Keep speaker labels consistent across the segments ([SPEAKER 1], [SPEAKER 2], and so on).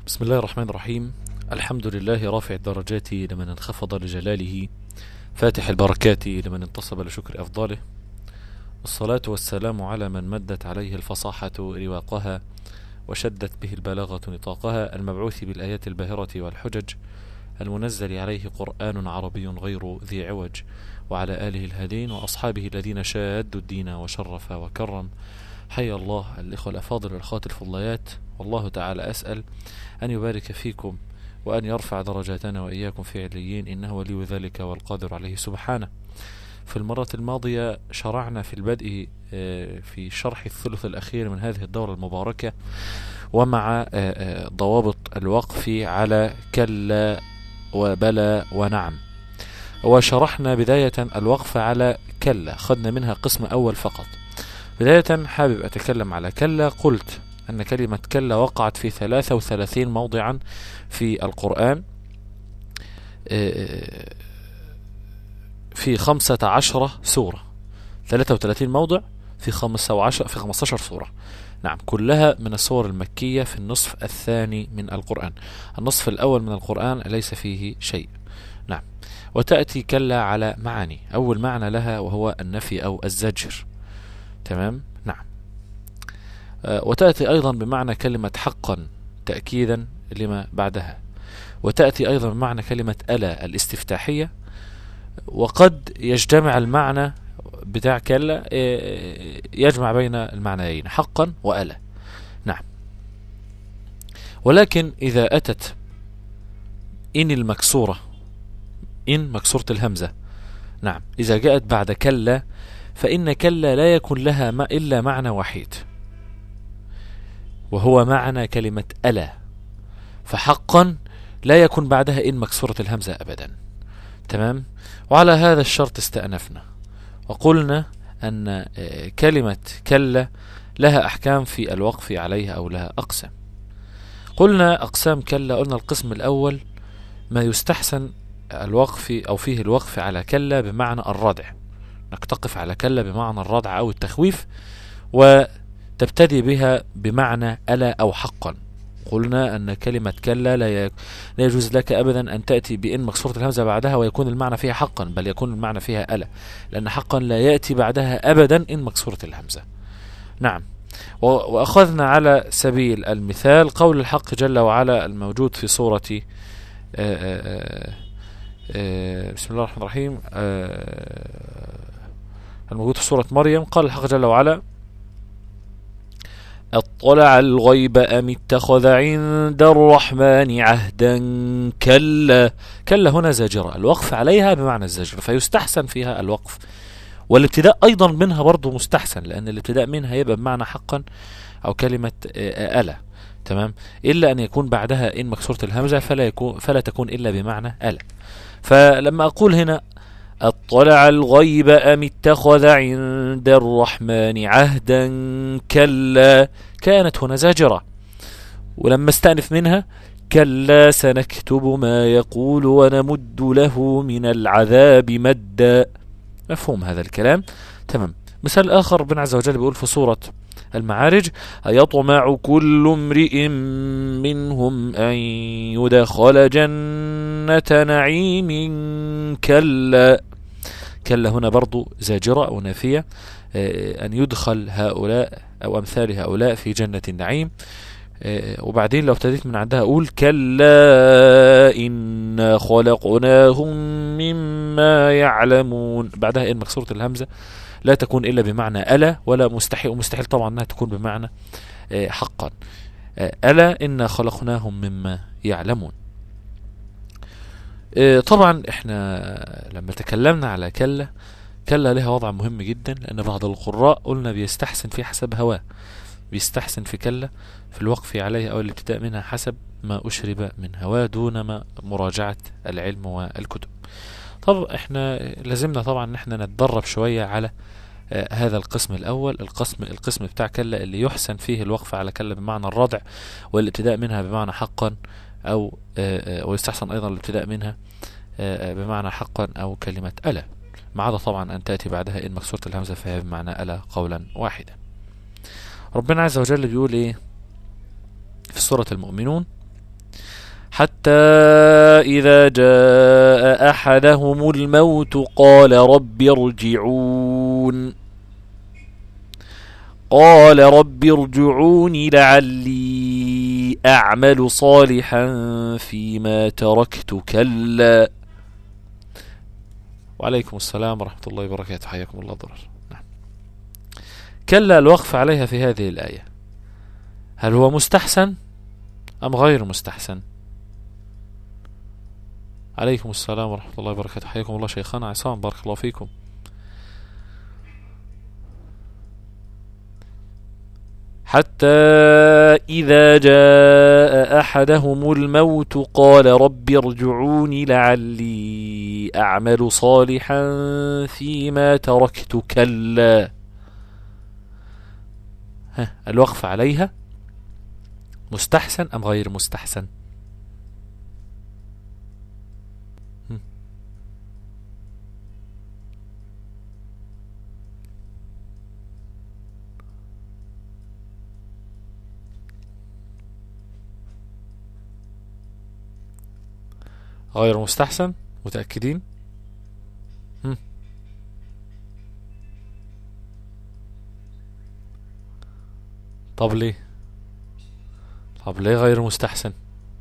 [SPEAKER 1] بسم الله الرحمن الرحيم الحمد لله رافع الدرجات لمن انخفض لجلاله فاتح البركات لمن انتصب لشكر أفضاله والصلاة والسلام على من مدت عليه الفصاحة رواقها وشدت به البلاغة نطاقها المبعوث بالآيات الباهرة والحجج المنزل عليه قرآن عربي غير ذي عوج وعلى آله الهادين وأصحابه الذين شادوا الدين وشرف وكرم حي الله الإخوة الأفاضل والأخوات الفضليات والله تعالى أسأل أن يبارك فيكم وأن يرفع درجاتنا وإياكم في عليين إنه ولي ذلك والقادر عليه سبحانه في المرة الماضية شرعنا في البدء في شرح الثلث الأخير من هذه الدورة المباركة ومع ضوابط الوقف على كلا وبلى ونعم وشرحنا بداية الوقف على كلا خدنا منها قسم أول فقط بداية حابب أتكلم على كلا قلت أن كلمة كلا وقعت في 33 موضعا في القرآن في 15 سورة 33 موضع في 15 في 15 سورة نعم كلها من السور المكية في النصف الثاني من القرآن النصف الأول من القرآن ليس فيه شيء نعم وتأتي كلا على معاني أول معنى لها وهو النفي أو الزجر تمام نعم وتأتي أيضا بمعنى كلمة حقا تأكيدا لما بعدها وتأتي أيضا بمعنى كلمة ألا الاستفتاحية وقد يجتمع المعنى بتاع كلا يجمع بين المعنيين حقا وألا نعم ولكن إذا أتت إن المكسورة إن مكسورة الهمزة نعم إذا جاءت بعد كلا فإن كلا لا يكون لها ما إلا معنى وحيد وهو معنى كلمة ألا فحقا لا يكون بعدها إن مكسورة الهمزة أبدا تمام وعلى هذا الشرط استأنفنا وقلنا أن كلمة كلا لها أحكام في الوقف عليها أو لها أقسام قلنا أقسام كلا قلنا القسم الأول ما يستحسن الوقف أو فيه الوقف على كلا بمعنى الردع انك تقف على كلا بمعنى الردع او التخويف وتبتدي بها بمعنى الا او حقا قلنا ان كلمة كلا لا لا يجوز لك ابدا ان تاتي بان مكسورة الهمزة بعدها ويكون المعنى فيها حقا بل يكون المعنى فيها الا لان حقا لا ياتي بعدها ابدا ان مكسورة الهمزة نعم واخذنا على سبيل المثال قول الحق جل وعلا الموجود في سورة آآ آآ بسم الله الرحمن الرحيم الموجود في سورة مريم قال الحق جل وعلا اطلع الغيب أم اتخذ عند الرحمن عهدا كلا كلا هنا زاجرة الوقف عليها بمعنى الزجر فيستحسن فيها الوقف والابتداء أيضا منها برضو مستحسن لأن الابتداء منها يبقى بمعنى حقا أو كلمة ألا تمام إلا أن يكون بعدها إن مكسورة الهمزة فلا, يكون فلا تكون إلا بمعنى ألا فلما أقول هنا اطلع الغيب أم اتخذ عند الرحمن عهدا كلا كانت هنا زاجرة ولما استأنف منها كلا سنكتب ما يقول ونمد له من العذاب مدا مفهوم هذا الكلام تمام مثال آخر ربنا عز وجل بيقول في سورة المعارج أيطمع كل امرئ منهم أن يدخل جنة نعيم كلا كلا هنا برضو زاجرة أو نافية أن يدخل هؤلاء أو أمثال هؤلاء في جنة النعيم وبعدين لو ابتديت من عندها أقول كلا إنا خلقناهم مما يعلمون بعدها إن مكسورة الهمزة لا تكون إلا بمعنى ألا ولا مستحيل ومستحيل طبعا أنها تكون بمعنى حقا ألا إنا خلقناهم مما يعلمون طبعا احنا لما تكلمنا على كلا كلا لها وضع مهم جدا لأن بعض القراء قلنا بيستحسن في حسب هواه بيستحسن في كلا في الوقف عليها أو الابتداء منها حسب ما أشرب من هواه دون ما مراجعة العلم والكتب طب احنا لازمنا طبعا ان احنا نتدرب شوية على آه هذا القسم الأول القسم القسم بتاع كلا اللي يحسن فيه الوقف على كلا بمعنى الردع والابتداء منها بمعنى حقا أو آه ويستحسن أيضا الابتداء منها آه بمعنى حقا أو كلمة ألا ما عدا طبعا أن تأتي بعدها إن مكسورة الهمزة فهي بمعنى ألا قولا واحدا ربنا عز وجل بيقول إيه في سورة المؤمنون حتى إذا جاء أحدهم الموت قال رب ارجعون قال رب ارجعون لعلي أعمل صالحا فيما تركت كلا وعليكم السلام ورحمة الله وبركاته حياكم الله ضرر نعم. كلا الوقف عليها في هذه الآية هل هو مستحسن أم غير مستحسن عليكم السلام ورحمة الله وبركاته حياكم الله شيخنا عصام بارك الله فيكم حتى إذا جاء أحدهم الموت قال رب ارجعون لعلي أعمل صالحا فيما تركت كلا ها الوقف عليها مستحسن أم غير مستحسن غير مستحسن متأكدين هم. طب ليه طب ليه غير مستحسن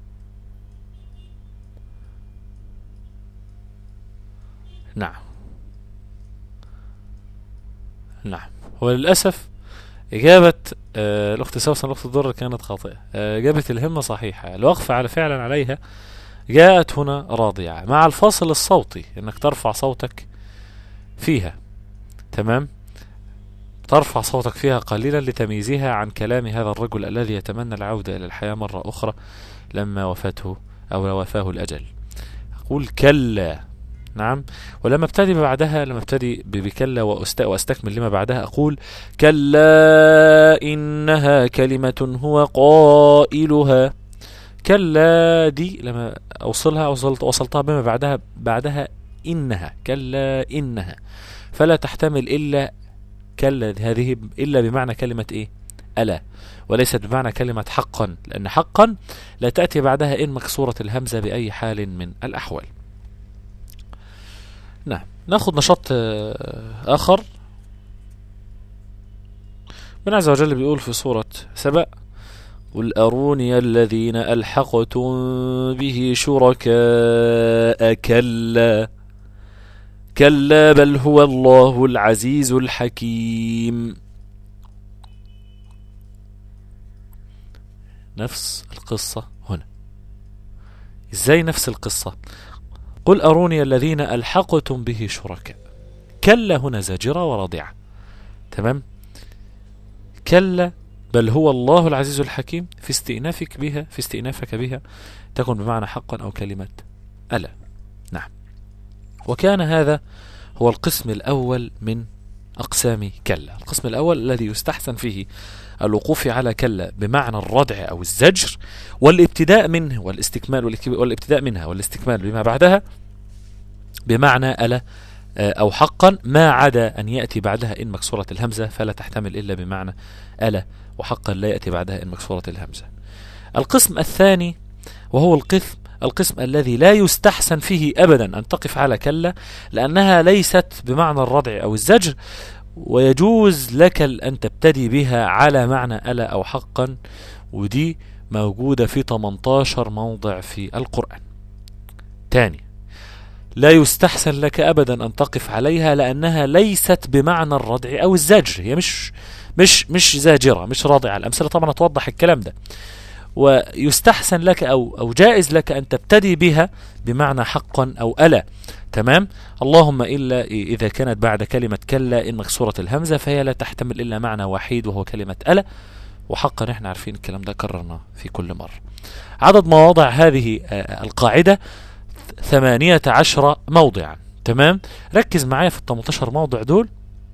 [SPEAKER 1] نعم نعم هو للأسف إجابة آه الأخت سوسن الأخت الضر كانت خاطئة آه إجابة الهمة صحيحة الوقف على فعلا عليها جاءت هنا راضعة مع الفاصل الصوتي انك ترفع صوتك فيها تمام ترفع صوتك فيها قليلا لتمييزها عن كلام هذا الرجل الذي يتمنى العودة إلى الحياة مرة أخرى لما وفاته أو وفاه الأجل أقول كلا نعم ولما ابتدي بعدها لما ابتدي بكلا واستكمل لما بعدها أقول كلا إنها كلمة هو قائلها كلا دي لما أوصلها وصلت وصلتها بما بعدها بعدها إنها كلا إنها فلا تحتمل إلا كلا هذه إلا بمعنى كلمة إيه ألا وليست بمعنى كلمة حقا لأن حقا لا تأتي بعدها إن مكسورة الهمزة بأي حال من الأحوال نعم ناخذ نشاط آخر من عز وجل بيقول في سورة سبأ قل أروني الذين ألحقتم به شركاء كلا كلا بل هو الله العزيز الحكيم نفس القصة هنا ازاي نفس القصة قل أروني الذين ألحقتم به شركاء كلا هنا زاجرة ورضيعة تمام كلا بل هو الله العزيز الحكيم في استئنافك بها في استئنافك بها تكون بمعنى حقا أو كلمة ألا نعم وكان هذا هو القسم الأول من أقسام كلا القسم الأول الذي يستحسن فيه الوقوف على كلا بمعنى الردع أو الزجر والابتداء منه والاستكمال والابتداء منها والاستكمال بما بعدها بمعنى ألا أو حقا ما عدا أن يأتي بعدها إن مكسورة الهمزة فلا تحتمل إلا بمعنى ألا وحقا لا يأتي بعدها إن مكسورة الهمزة القسم الثاني وهو القسم القسم الذي لا يستحسن فيه أبدا أن تقف على كلا لأنها ليست بمعنى الردع أو الزجر ويجوز لك أن تبتدي بها على معنى ألا أو حقا ودي موجودة في 18 موضع في القرآن تاني لا يستحسن لك أبدا أن تقف عليها لأنها ليست بمعنى الردع أو الزجر هي مش مش مش زاجرة مش راضعة الأمثلة طبعا توضح الكلام ده ويستحسن لك أو, أو جائز لك أن تبتدي بها بمعنى حقا أو ألا تمام اللهم إلا إذا كانت بعد كلمة كلا إن مكسورة الهمزة فهي لا تحتمل إلا معنى وحيد وهو كلمة ألا وحقا احنا عارفين الكلام ده كررنا في كل مرة عدد مواضع هذه القاعدة ثمانية عشر موضعا تمام ركز معايا في ال 18 موضع دول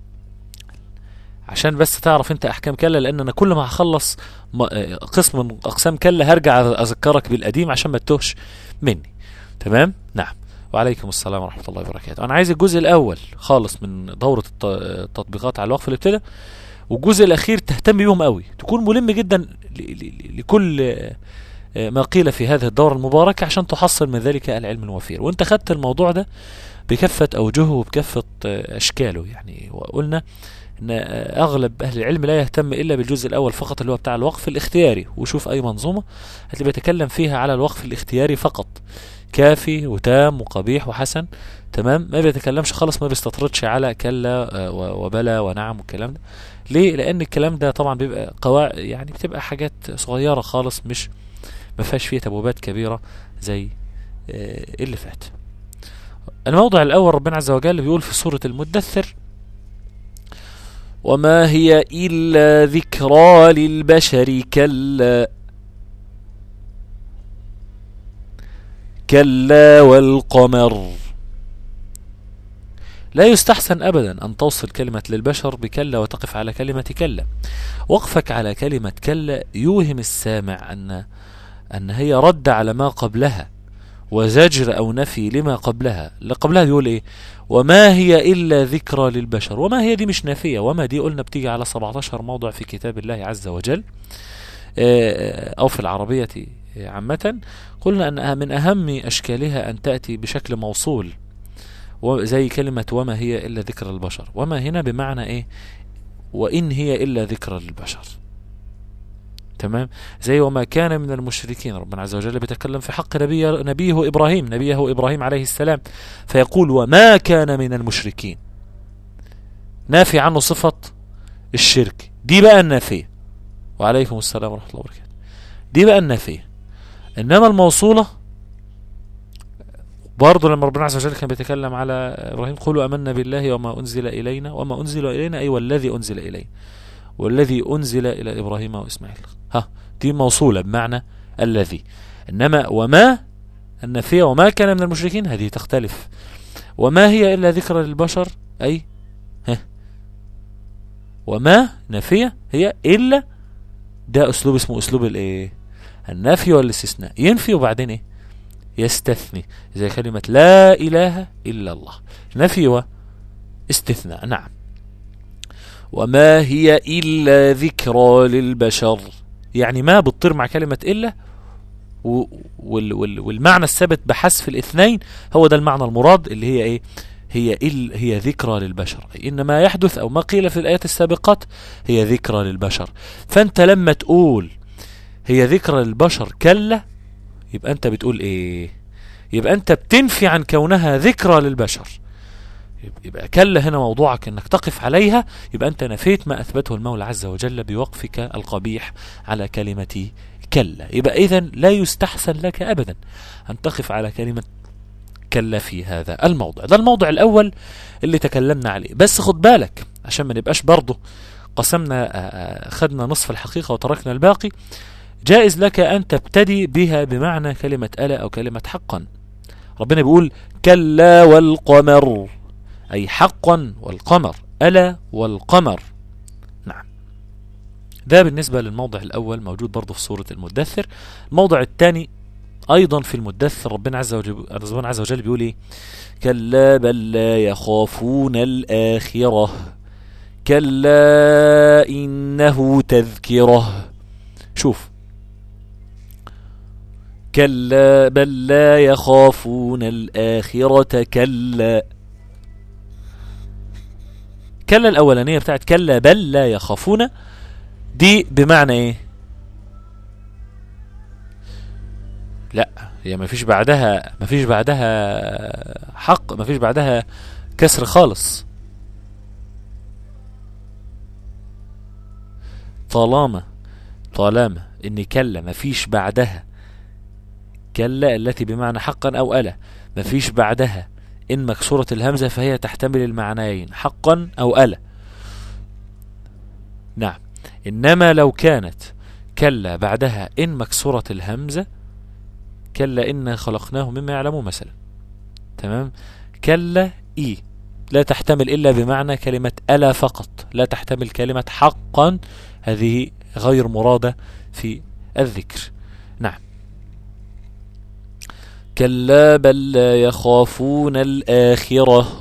[SPEAKER 1] عشان بس تعرف انت احكام كلا لان انا كل ما هخلص قسم من اقسام كلا هرجع اذكرك بالقديم عشان ما تتوهش مني تمام نعم وعليكم السلام ورحمه الله وبركاته انا عايز الجزء الاول خالص من دوره التطبيقات على الوقف الابتداء والجزء الاخير تهتم بيهم قوي تكون ملم جدا لكل ما قيل في هذه الدورة المباركة عشان تحصل من ذلك العلم الوفير وانت خدت الموضوع ده بكافة أوجهه وبكافة أشكاله يعني وقلنا ان اغلب اهل العلم لا يهتم الا بالجزء الاول فقط اللي هو بتاع الوقف الاختياري وشوف اي منظومه هتلاقي بيتكلم فيها على الوقف الاختياري فقط كافي وتام وقبيح وحسن تمام ما بيتكلمش خالص ما بيستطردش على كلا وبلا ونعم والكلام ده ليه لان الكلام ده طبعا بيبقى قواعد يعني بتبقى حاجات صغيره خالص مش ما فيهاش فيه تبويبات كبيره زي اللي فات الموضع الاول ربنا عز وجل بيقول في سوره المدثر وما هي إلا ذكرى للبشر كلا كلا والقمر لا يستحسن أبدا أن توصل كلمة للبشر بكلا وتقف على كلمة كلا وقفك على كلمة كلا يوهم السامع أن أن هي رد على ما قبلها وزجر أو نفي لما قبلها اللي قبلها بيقول إيه وما هي إلا ذكرى للبشر وما هي دي مش نافية وما دي قلنا بتيجي على 17 موضع في كتاب الله عز وجل أو في العربية عامة قلنا أن من أهم أشكالها أن تأتي بشكل موصول زي كلمة وما هي إلا ذكرى للبشر وما هنا بمعنى إيه وإن هي إلا ذكرى للبشر تمام زي وما كان من المشركين ربنا عز وجل بيتكلم في حق نبي نبيه إبراهيم نبيه إبراهيم عليه السلام فيقول وما كان من المشركين نافي عنه صفة الشرك دي بقى النافية وعليكم السلام ورحمة الله وبركاته دي بقى النافية إنما الموصولة برضه لما ربنا عز وجل كان بيتكلم على إبراهيم قولوا أمنا بالله وما أنزل إلينا وما أنزل إلينا أي والذي أنزل إلينا والذي أنزل إلى إبراهيم وإسماعيل ها دي موصولة بمعنى الذي إنما وما النفية وما كان من المشركين هذه تختلف وما هي إلا ذكرى للبشر أي ها وما نفية هي إلا ده أسلوب اسمه أسلوب الإيه النفي والاستثناء ينفي وبعدين إيه يستثني زي كلمة لا إله إلا الله نفي واستثناء نعم وما هي إلا ذكرى للبشر يعني ما بتطير مع كلمة إلا وال وال والمعنى الثابت بحذف الاثنين هو ده المعنى المراد اللي هي إيه هي إل هي ذكرى للبشر إن ما يحدث أو ما قيل في الآيات السابقات هي ذكرى للبشر فأنت لما تقول هي ذكرى للبشر كلا يبقى أنت بتقول إيه يبقى أنت بتنفي عن كونها ذكرى للبشر يبقى كلا هنا موضوعك انك تقف عليها يبقى انت نفيت ما اثبته المولى عز وجل بوقفك القبيح على كلمة كلا يبقى اذا لا يستحسن لك ابدا ان تقف على كلمة كلا في هذا الموضع ده الموضع الاول اللي تكلمنا عليه بس خد بالك عشان ما نبقاش برضه قسمنا خدنا نصف الحقيقة وتركنا الباقي جائز لك ان تبتدي بها بمعنى كلمة ألا او كلمة حقا ربنا بيقول كلا والقمر أي حقا والقمر ألا والقمر نعم ده بالنسبة للموضع الأول موجود برضه في سورة المدثر الموضع الثاني أيضا في المدثر ربنا عز وجل ربنا عز وجل بيقول إيه كلا بل لا يخافون الآخرة كلا إنه تذكرة شوف كلا بل لا يخافون الآخرة كلا كلا الأولانية بتاعت كلا بل لا يخافون دي بمعنى ايه لا هي ما فيش بعدها ما فيش بعدها حق ما فيش بعدها كسر خالص طالما طالما ان كلا ما فيش بعدها كلا التي بمعنى حقا او الا ما فيش بعدها إن مكسورة الهمزة فهي تحتمل المعنيين حقا أو ألا نعم إنما لو كانت كلا بعدها إن مكسورة الهمزة كلا إنا خلقناه مما يعلمون مثلا تمام كلا إي لا تحتمل إلا بمعنى كلمة ألا فقط لا تحتمل كلمة حقا هذه غير مرادة في الذكر نعم كلا بل لا يخافون الآخرة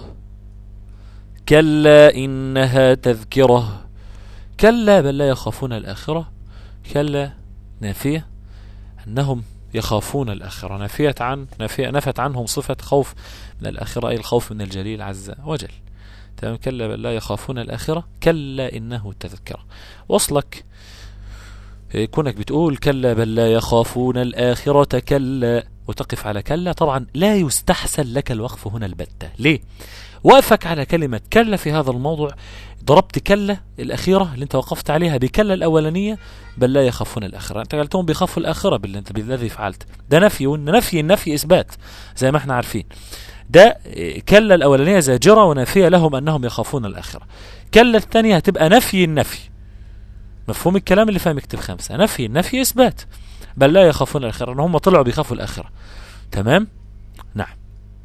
[SPEAKER 1] كلا إنها تذكرة كلا بل لا يخافون الآخرة كلا نافية أنهم يخافون الآخرة نفيت عن نفي نفت عنهم صفة خوف من الآخرة أي الخوف من الجليل عز وجل تمام كلا بل لا يخافون الآخرة كلا إنه تذكرة وصلك كونك بتقول كلا بل لا يخافون الآخرة كلا وتقف على كلا طبعا لا يستحسن لك الوقف هنا البتة ليه؟ وقفك على كلمة كلا في هذا الموضوع ضربت كلا الأخيرة اللي أنت وقفت عليها بكلا الأولانية بل لا يخافون الآخرة أنت قلتهم بيخافوا الآخرة باللي أنت بالذي فعلت ده نفي نفي النفي إثبات زي ما احنا عارفين ده كلا الأولانية زاجرة ونافية لهم أنهم يخافون الآخرة كلا الثانية هتبقى نفي النفي مفهوم الكلام اللي فاهم اكتب خمسة نفي النفي إثبات بل لا يخافون الآخرة أن هم طلعوا بيخافوا الآخرة تمام نعم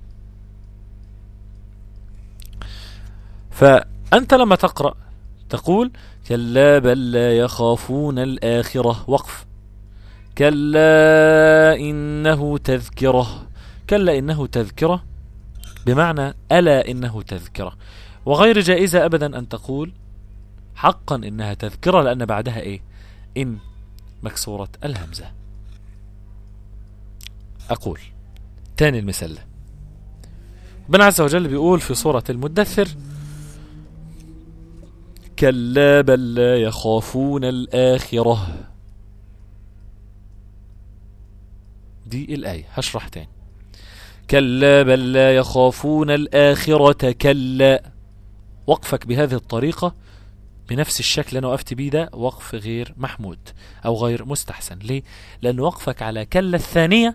[SPEAKER 1] فأنت لما تقرأ تقول كلا بل لا يخافون الآخرة وقف كلا إنه تذكرة كلا إنه تذكرة بمعنى ألا إنه تذكرة وغير جائزة أبدا أن تقول حقا إنها تذكرة لأن بعدها إيه إن مكسورة الهمزة أقول تاني المثال ربنا عز وجل بيقول في سورة المدثر كلا بل لا يخافون الآخرة دي الآية هشرح تاني كلا بل لا يخافون الآخرة كلا وقفك بهذه الطريقة بنفس الشكل اللي أنا وقفت بيه ده وقف غير محمود أو غير مستحسن ليه؟ لأن وقفك على كلا الثانية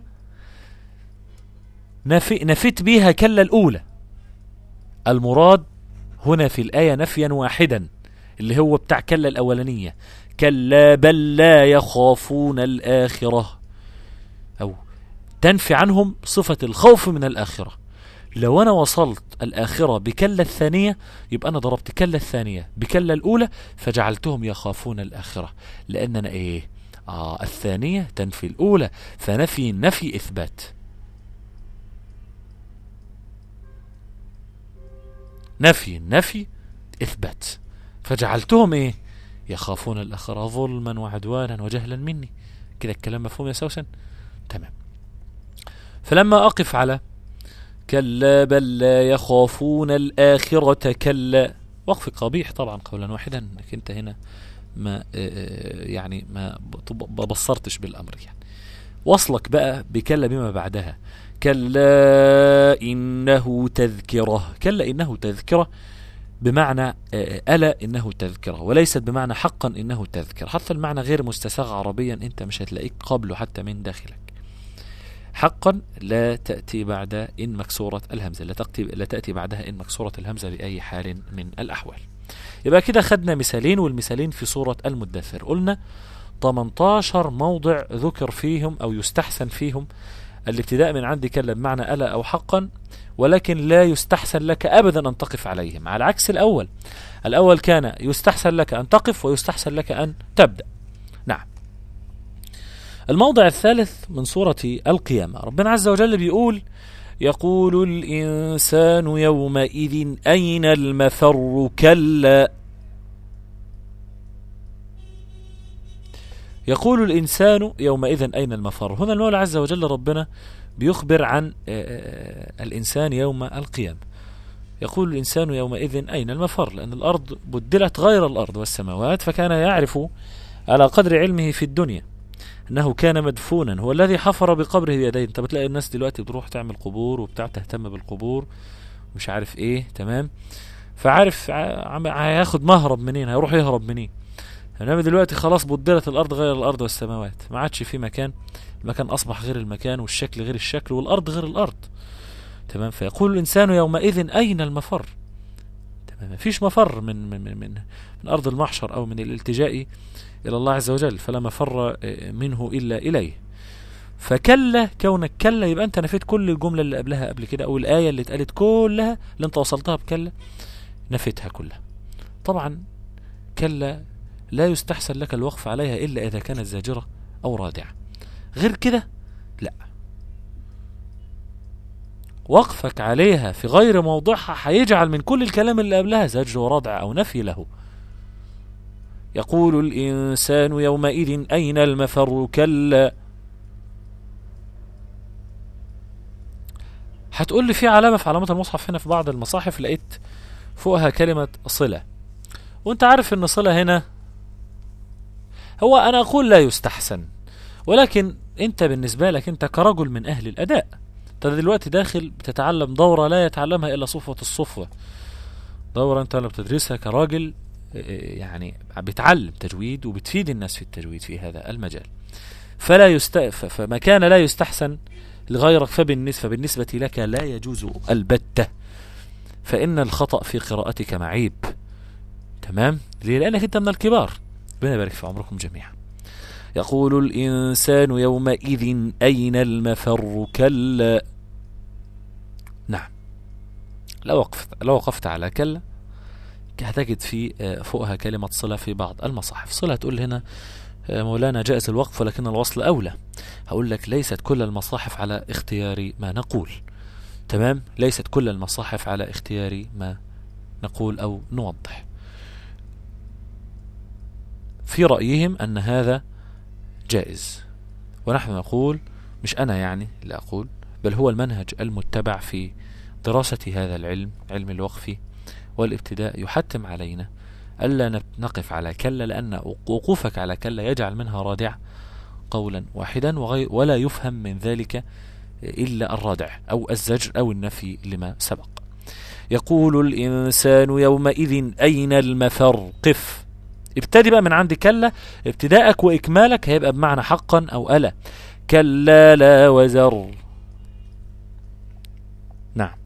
[SPEAKER 1] نفي نفيت بيها كلا الأولى المراد هنا في الآية نفيا واحدا اللي هو بتاع كلا الأولانية كلا بل لا يخافون الآخرة أو تنفي عنهم صفة الخوف من الآخرة لو أنا وصلت الآخرة بكلا الثانية يبقى أنا ضربت كلا الثانية بكلا الأولى فجعلتهم يخافون الآخرة لأننا إيه آه الثانية تنفي الأولى فنفي نفي إثبات نفي نفي إثبات فجعلتهم إيه يخافون الآخرة ظلما وعدوانا وجهلا مني كده الكلام مفهوم يا سوسن تمام فلما أقف على كلا بل لا يخافون الآخرة كلا وقف قبيح طبعا قولا واحدا انك انت هنا ما يعني ما بصرتش بالامر يعني وصلك بقى بكلا بما بعدها كلا انه تذكره كلا انه تذكره بمعنى ألا إنه تذكرة وليست بمعنى حقا إنه تذكرة حتى المعنى غير مستساغ عربيا أنت مش هتلاقيك قبله حتى من داخلك حقا لا تأتي بعد إن مكسورة الهمزة لا تأتي, لا تأتي بعدها إن مكسورة الهمزة بأي حال من الأحوال يبقى كده خدنا مثالين والمثالين في سورة المدثر قلنا 18 موضع ذكر فيهم أو يستحسن فيهم الابتداء من عندي كلا بمعنى ألا أو حقا ولكن لا يستحسن لك أبدا أن تقف عليهم على عكس الأول الأول كان يستحسن لك أن تقف ويستحسن لك أن تبدأ نعم الموضع الثالث من سورة القيامة ربنا عز وجل بيقول يقول الإنسان يومئذ أين المفر كلا يقول الإنسان يومئذ أين المفر هنا المولى عز وجل ربنا بيخبر عن الإنسان يوم القيامة يقول الإنسان يومئذ أين المفر لأن الأرض بدلت غير الأرض والسماوات فكان يعرف على قدر علمه في الدنيا أنه كان مدفونا هو الذي حفر بقبره بيديه أنت بتلاقي الناس دلوقتي بتروح تعمل قبور وبتاع تهتم بالقبور مش عارف إيه تمام فعارف هياخد مهرب منين هيروح يهرب منين انما دلوقتي خلاص بدلت الارض غير الارض والسماوات ما عادش في مكان المكان اصبح غير المكان والشكل غير الشكل والارض غير الارض تمام فيقول الانسان يومئذ اين المفر تمام ما فيش مفر من من من, من, من ارض المحشر او من الالتجاء الى الله عز وجل فلا مفر منه الا اليه فكلا كونك كلا يبقى انت نفيت كل الجمله اللي قبلها قبل كده او الايه اللي اتقالت كلها اللي انت وصلتها بكلا نفيتها كلها طبعا كلا لا يستحسن لك الوقف عليها إلا إذا كانت زاجرة أو رادعة غير كده لا وقفك عليها في غير موضعها هيجعل من كل الكلام اللي قبلها زجر وردع أو نفي له يقول الإنسان يومئذ أين المفر كلا هتقول لي في علامة في علامات المصحف هنا في بعض المصاحف لقيت فوقها كلمة صلة وانت عارف ان صلة هنا هو انا اقول لا يستحسن ولكن انت بالنسبة لك انت كرجل من اهل الاداء انت دلوقتي داخل بتتعلم دورة لا يتعلمها الا صفوة الصفوة دورة انت لما بتدرسها كراجل يعني بتعلم تجويد وبتفيد الناس في التجويد في هذا المجال فلا يست... فما كان لا يستحسن لغيرك فبالنسبة, فبالنسبة لك لا يجوز البتة فإن الخطأ في قراءتك معيب تمام ليه لأنك أنت من الكبار ربنا يبارك في عمركم جميعا يقول الإنسان يومئذ أين المفر كلا نعم لو وقفت, لو وقفت على كلا هتجد في فوقها كلمة صلة في بعض المصاحف صلة تقول هنا مولانا جائز الوقف ولكن الوصل أولى هقول لك ليست كل المصاحف على اختيار ما نقول تمام ليست كل المصاحف على اختيار ما نقول أو نوضح في رأيهم أن هذا جائز ونحن نقول مش أنا يعني لا أقول بل هو المنهج المتبع في دراسة هذا العلم علم الوقف والابتداء يحتم علينا ألا نقف على كلا لأن وقوفك على كلا يجعل منها رادع قولا واحدا ولا يفهم من ذلك إلا الرادع أو الزجر أو النفي لما سبق يقول الإنسان يومئذ أين المفر قف ابتدي بقى من عند كلا ابتداءك وإكمالك هيبقى بمعنى حقا أو ألا كلا لا وزر نعم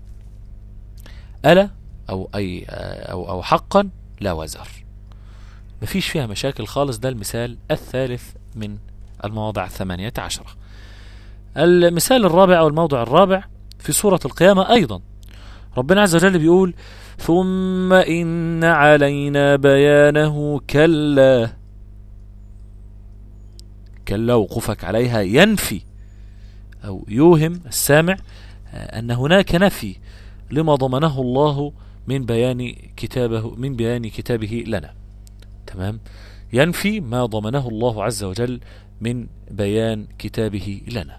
[SPEAKER 1] ألا أو أي أو أو حقا لا وزر مفيش فيها مشاكل خالص ده المثال الثالث من المواضع الثمانية عشرة المثال الرابع أو الموضع الرابع في سورة القيامة أيضا ربنا عز وجل بيقول ثم إن علينا بيانه كلا كلا وقوفك عليها ينفي أو يوهم السامع أن هناك نفي لما ضمنه الله من بيان كتابه من بيان كتابه لنا تمام ينفي ما ضمنه الله عز وجل من بيان كتابه لنا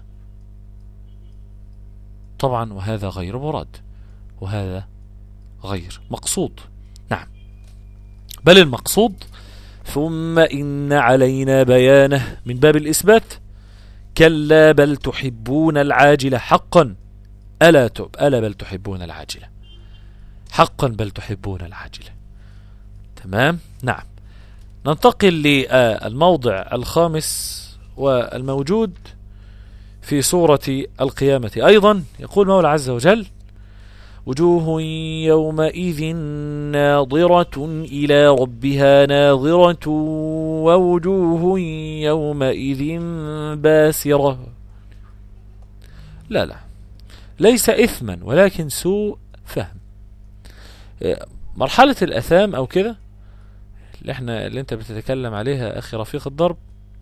[SPEAKER 1] طبعا وهذا غير مراد وهذا غير مقصود نعم بل المقصود ثم إن علينا بيانه من باب الإثبات كلا بل تحبون العاجلة حقا ألا تب ألا بل تحبون العاجلة حقا بل تحبون العاجلة تمام نعم ننتقل للموضع الخامس والموجود في سورة القيامة أيضا يقول مولى عز وجل وجوه يومئذ ناظرة إلى ربها ناظرة ووجوه يومئذ باسرة لا لا ليس إثما ولكن سوء فهم مرحلة الأثام أو كده اللي احنا اللي انت بتتكلم عليها أخي رفيق الضرب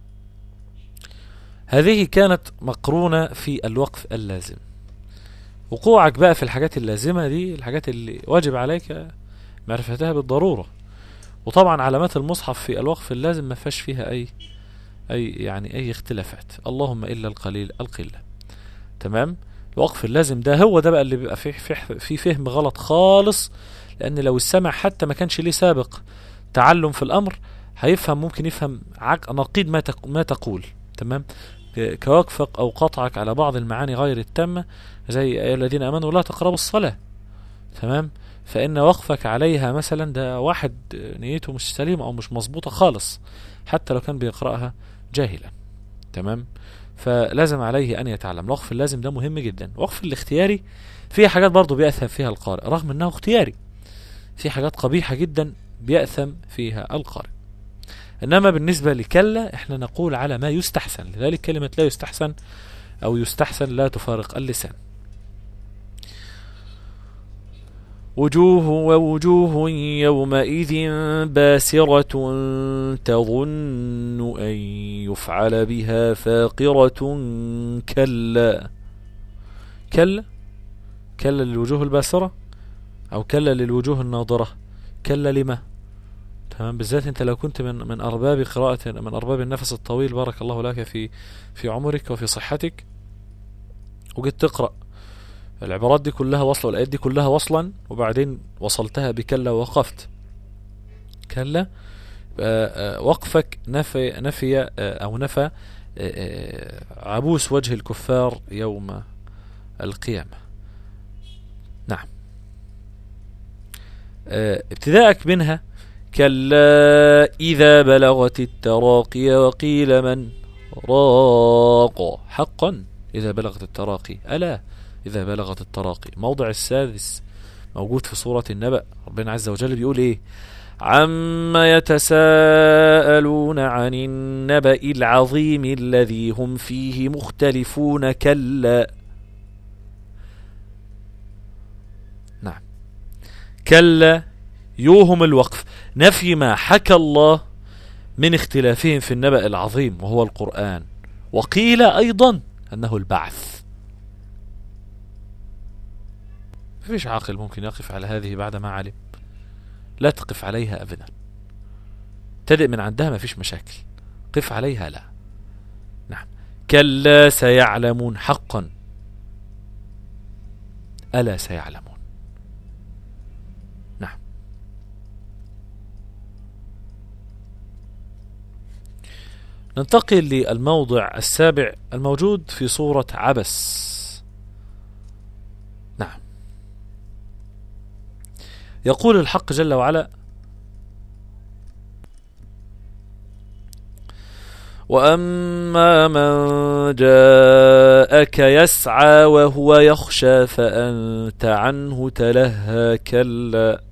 [SPEAKER 1] هذه كانت مقرونة في الوقف اللازم وقوعك بقى في الحاجات اللازمة دي الحاجات اللي واجب عليك معرفتها بالضرورة وطبعا علامات المصحف في الوقف اللازم ما فيهاش فيها أي أي يعني أي اختلافات اللهم إلا القليل القلة تمام الوقف اللازم ده هو ده بقى اللي بيبقى فيه في فهم غلط خالص لأن لو السمع حتى ما كانش ليه سابق تعلم في الأمر هيفهم ممكن يفهم نقيض ما ما تقول تمام كوقفك أو قطعك على بعض المعاني غير التامة زي أيها الذين أمنوا لا تقربوا الصلاة تمام فإن وقفك عليها مثلا ده واحد نيته مش سليمة أو مش مظبوطة خالص حتى لو كان بيقرأها جاهلا تمام فلازم عليه أن يتعلم الوقف اللازم ده مهم جدا الوقف الاختياري فيه حاجات برضه بيأثم فيها القارئ رغم أنه اختياري في حاجات قبيحة جدا بيأثم فيها القارئ إنما بالنسبة لكلا إحنا نقول على ما يستحسن لذلك كلمة لا يستحسن أو يستحسن لا تفارق اللسان وجوه ووجوه يومئذ باسرة تظن أن يفعل بها فاقرة كلا كلا كلا للوجوه الباسرة أو كلا للوجوه الناظرة كلا لما تمام بالذات انت لو كنت من من ارباب قراءة من ارباب النفس الطويل بارك الله لك في في عمرك وفي صحتك وجيت تقرأ العبارات دي كلها وصل والآيات دي كلها وصلا وبعدين وصلتها بكلا ووقفت كلا آه، آه، وقفك نفي نفي آه، أو نفى عبوس وجه الكفار يوم القيامة نعم ابتداءك منها كلا إذا بلغت التراقي وقيل من راق حقا إذا بلغت التراقي ألا إذا بلغت التراقي موضع السادس موجود في سورة النبأ ربنا عز وجل بيقول إيه عما يتساءلون عن النبأ العظيم الذي هم فيه مختلفون كلا نعم كلا يوهم الوقف نفي ما حكى الله من اختلافهم في النبأ العظيم وهو القرآن وقيل أيضا أنه البعث فيش عاقل ممكن يقف على هذه بعد ما علم لا تقف عليها أبدا ابتدئ من عندها ما فيش مشاكل قف عليها لا نعم كلا سيعلمون حقا ألا سيعلمون نعم ننتقل للموضع السابع الموجود في صورة عبس يقول الحق جل وعلا واما من جاءك يسعى وهو يخشى فانت عنه تلهى كلا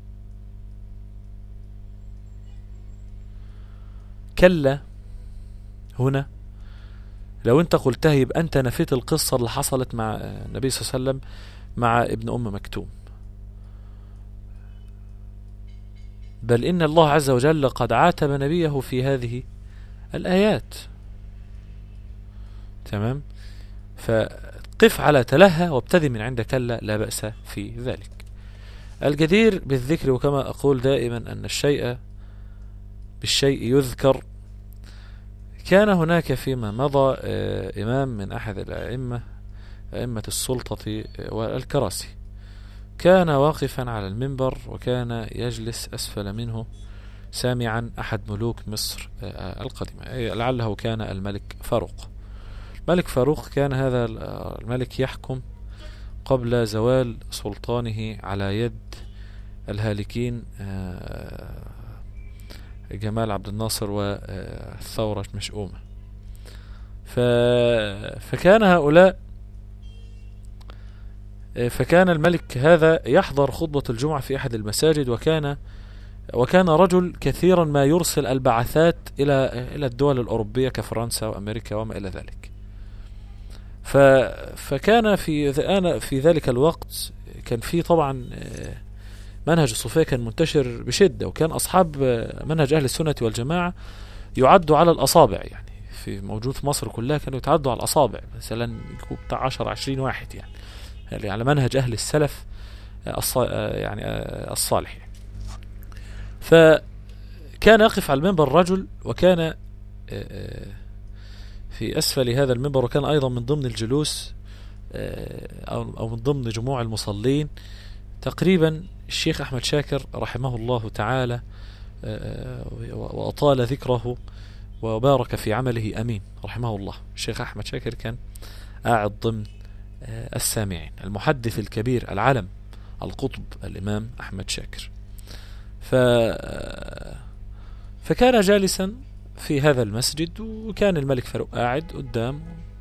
[SPEAKER 1] كلا هنا لو انت قلتها يبقى انت نفيت القصه اللي حصلت مع النبي صلى الله عليه وسلم مع ابن ام مكتوم بل إن الله عز وجل قد عاتب نبيه في هذه الآيات تمام فقف على تلهى وابتدي من عند كلا لا بأس في ذلك الجدير بالذكر وكما أقول دائما أن الشيء بالشيء يذكر كان هناك فيما مضى آه، إمام من أحد الأئمة أئمة السلطة والكراسي كان واقفا على المنبر وكان يجلس أسفل منه سامعا أحد ملوك مصر آه، القديمة لعله كان الملك فاروق الملك فاروق كان هذا الملك يحكم قبل زوال سلطانه على يد الهالكين آه، جمال عبد الناصر والثورة مشؤومة فكان هؤلاء آه، فكان الملك هذا يحضر خطبة الجمعة في أحد المساجد وكان وكان رجل كثيرا ما يرسل البعثات إلى إلى الدول الأوروبية كفرنسا وأمريكا وما إلى ذلك. ف فكان في أنا في ذلك الوقت كان في طبعا آه، منهج الصوفية كان منتشر بشدة وكان أصحاب آه، منهج أهل السنة والجماعة يعدوا على الأصابع يعني في موجود في مصر كلها كانوا يتعدوا على الأصابع مثلا بتاع 10 20 واحد يعني يعني على منهج أهل السلف آه، آه، يعني آه، الصالح فكان يقف على المنبر رجل وكان في أسفل هذا المنبر وكان أيضا من ضمن الجلوس أو من ضمن جموع المصلين تقريبا الشيخ أحمد شاكر رحمه الله تعالى وأطال ذكره وبارك في عمله أمين رحمه الله الشيخ أحمد شاكر كان قاعد ضمن آه، السامعين المحدث الكبير العلم القطب الإمام أحمد شاكر ف آه، فكان جالسا في هذا المسجد وكان الملك فاروق قاعد قدام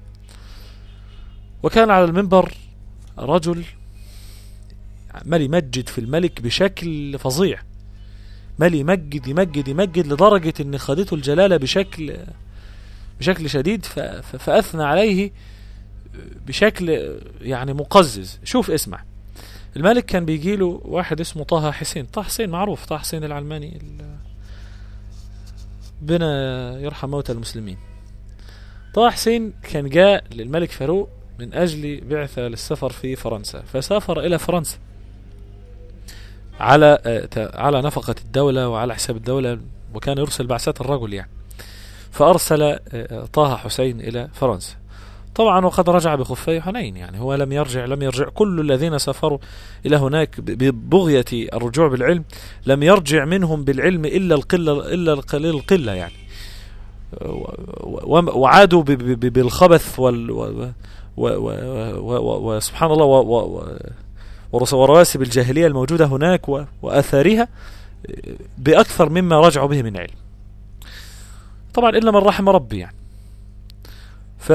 [SPEAKER 1] وكان على المنبر رجل عمال يمجد في الملك بشكل فظيع مال يمجد يمجد يمجد لدرجة ان خدته الجلالة بشكل بشكل شديد فأثنى عليه بشكل يعني مقزز شوف اسمع الملك كان بيجي له واحد اسمه طه حسين طه حسين معروف طه حسين العلماني بنا يرحم موتى المسلمين طه حسين كان جاء للملك فاروق من أجل بعثة للسفر في فرنسا فسافر إلى فرنسا على آه، على نفقة الدولة وعلى حساب الدولة وكان يرسل بعثات الرجل يعني فأرسل آه، طه حسين إلى فرنسا طبعا وقد رجع بخفي حنين يعني هو لم يرجع لم يرجع كل الذين سافروا إلى هناك ببغية الرجوع بالعلم لم يرجع منهم بالعلم إلا القلة إلا القليل القلة يعني وعادوا بالخبث وال وسبحان الله ورواسب الجاهلية الموجودة هناك وآثارها بأكثر مما رجعوا به من علم طبعا إلا من رحم ربي يعني ف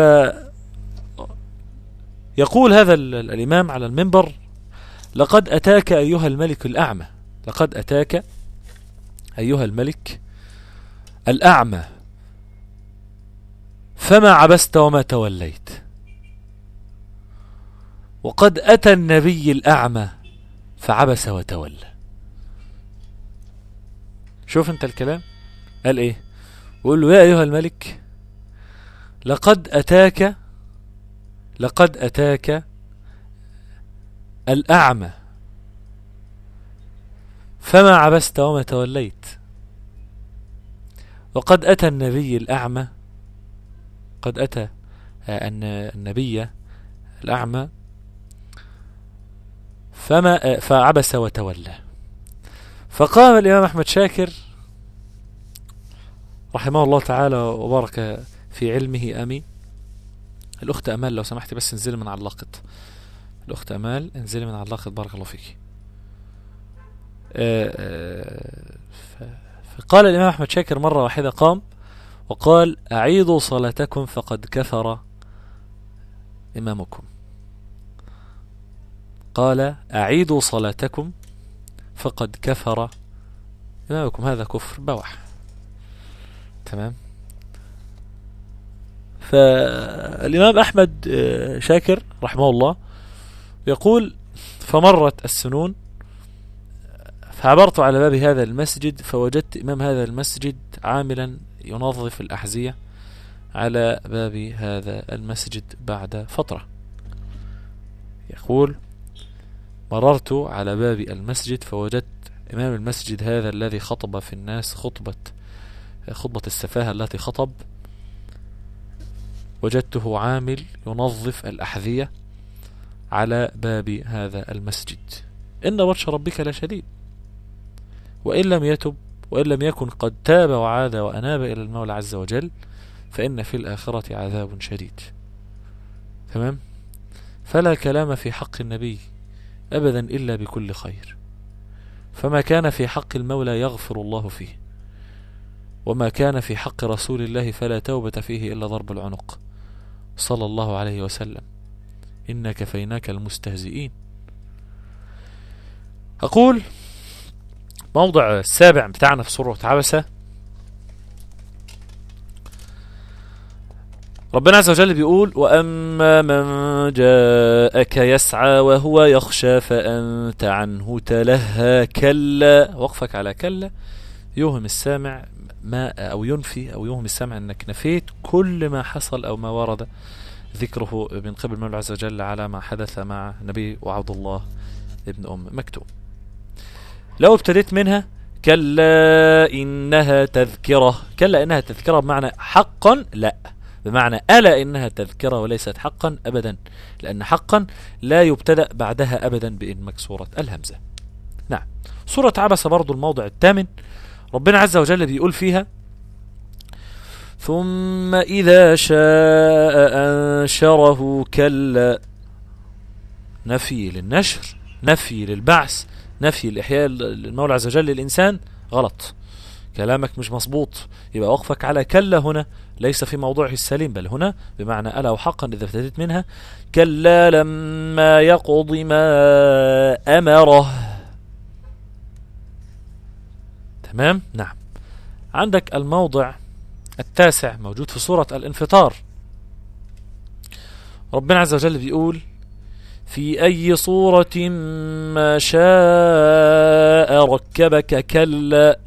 [SPEAKER 1] يقول هذا الإمام على المنبر لقد أتاك أيها الملك الأعمى لقد أتاك أيها الملك الأعمى فما عبست وما توليت وقد أتى النبي الأعمى فعبس وتولى شوف انت الكلام قال ايه وقول له يا أيها الملك لقد أتاك لقد أتاك الأعمى فما عبست وما توليت وقد أتى النبي الأعمى قد أتى أن النبي الأعمى فما فعبس وتولى فقام الإمام أحمد شاكر رحمه الله تعالى وبارك في علمه آمين الأخت أمال لو سمحتي بس انزلي من على اللقط الأخت أمال انزلي من على اللقط بارك الله فيك آه، آه، فقال الإمام أحمد شاكر مرة واحدة قام وقال أعيدوا صلاتكم فقد كفر إمامكم قال أعيدوا صلاتكم فقد كفر إمامكم هذا كفر بوح تمام فالإمام أحمد آه، شاكر رحمه الله يقول فمرت السنون فعبرت على باب هذا المسجد فوجدت إمام هذا المسجد عاملا ينظف الأحذية على باب هذا المسجد بعد فترة يقول مررت على باب المسجد فوجدت إمام المسجد هذا الذي خطب في الناس خطبة خطبة السفاهة التي خطب وجدته عامل ينظف الأحذية على باب هذا المسجد إن بطش ربك لشديد وإن لم يتب وإن لم يكن قد تاب وعاد وأناب إلى المولى عز وجل فإن في الآخرة عذاب شديد تمام فلا كلام في حق النبي أبدا إلا بكل خير فما كان في حق المولى يغفر الله فيه وما كان في حق رسول الله فلا توبة فيه إلا ضرب العنق صلى الله عليه وسلم إنا كفيناك المستهزئين أقول موضع السابع بتاعنا في سورة عبسة ربنا عز وجل بيقول وأما من جاءك يسعى وهو يخشى فأنت عنه تلهى كلا وقفك على كلا يوهم السامع ما أو ينفي أو يوهم السامع أنك نفيت كل ما حصل أو ما ورد ذكره من قبل المولى عز وجل على ما حدث مع نبي وعبد الله ابن أم مكتوم لو ابتديت منها كلا إنها تذكرة كلا إنها تذكرة بمعنى حقا لا بمعنى ألا إنها تذكرة وليست حقا أبدا لأن حقا لا يبتدأ بعدها أبدا بإن مكسورة الهمزة نعم سورة عبس برضو الموضع الثامن ربنا عز وجل بيقول فيها ثم إذا شاء أنشره كلا نفي للنشر نفي للبعث نفي الإحياء المولى عز وجل للإنسان غلط كلامك مش مظبوط يبقى وقفك على كلا هنا ليس في موضوعه السليم بل هنا بمعنى ألا وحقا إذا ابتديت منها كلا لما يقض ما أمره تمام نعم عندك الموضع التاسع موجود في سورة الانفطار ربنا عز وجل بيقول في أي صورة ما شاء ركبك كلا